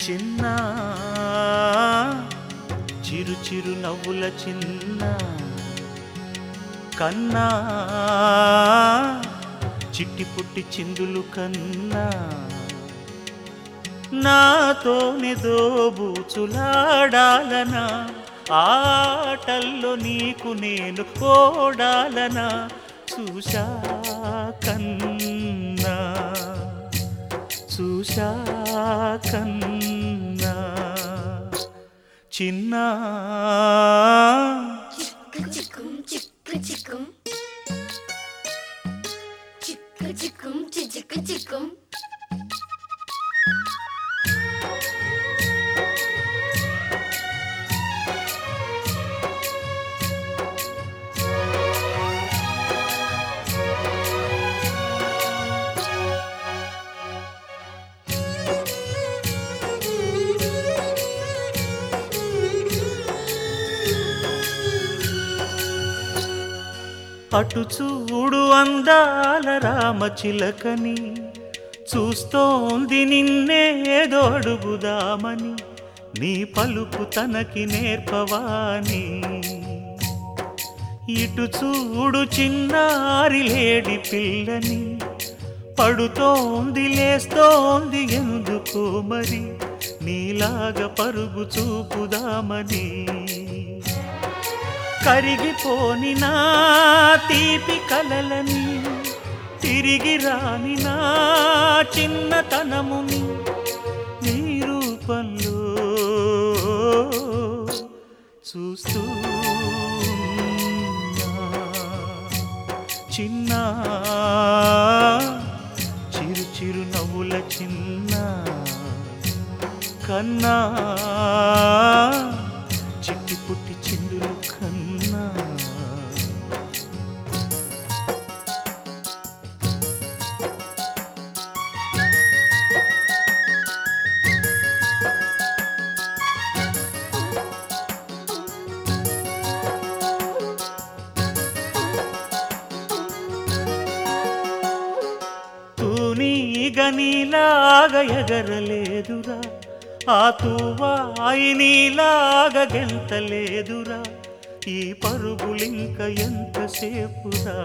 చిన్న చిరు చిరు నవ్వుల చిన్న కన్నా చిట్టి పుట్టి చిందులు కన్నా నాతోనే దోబూచులాడాలనా ఆటల్లో నీకు నేను ఓడాలనా చూశా కన్నా చూశా కన్నా చిన్న చిక్కు చిక్కు చిక్కు చిక్కు చిక్కు చిక్కు చిక్కు అటు చూడు అందాల రామచిలకని చూస్తోంది నిన్నేదో అడుగుదామని నీ పలుకు తనకి నేర్పవాని ఇటు చూడు చిన్నారి లేడి పిల్లని పడుతోంది లేస్తోంది ఎందుకో మరి నీలాగా పరుగు చూపుదామని కరిగిపోని నా తీపి కలలని తిరిగి రాని నా చిన్నతనముని నీ రూపంలో చూస్తూ ఉన్నా. చిన్న చిరు చిరు నవ్వుల చిన్న కన్నా చిట్టి పుట్టి చిందులు కన్నా తూనీగ నీలాగా ఎగరలేదురా ఆ తువాయి నీలాగా గెంతలేదురా ఈ పరుగులింక ఎంతసేపురా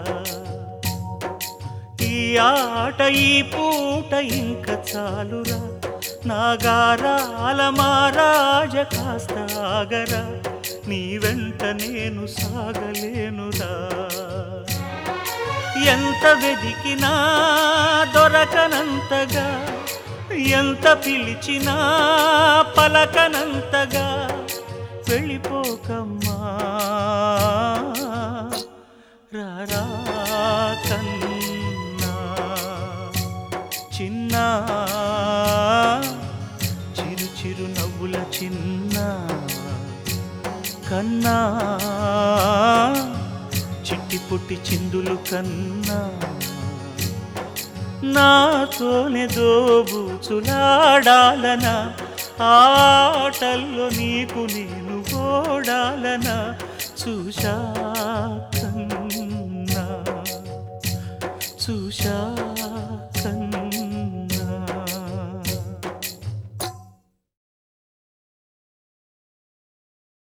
ఈ ఆట ఈ పూట ఇంక చాలురా నాగారాల మారాజ కాస్త ఆగరా నీ వెంట నేను సాగలేనురా ఎంత వెదికినా దొరకనంతగా ఎంత పిలిచినా పలకనంతగా వెళ్ళిపోకమ్మా రారా కన్నా చిన్న చిరు చిరు నవ్వుల చిన్న కన్నా చిట్టి పుట్టి చిందులు కన్నా నాతోనే దోబూచులాడాలనా ఆటల్లో నీకు నేను ఓడాలనా చూశా కన్నా చూశా కన్నా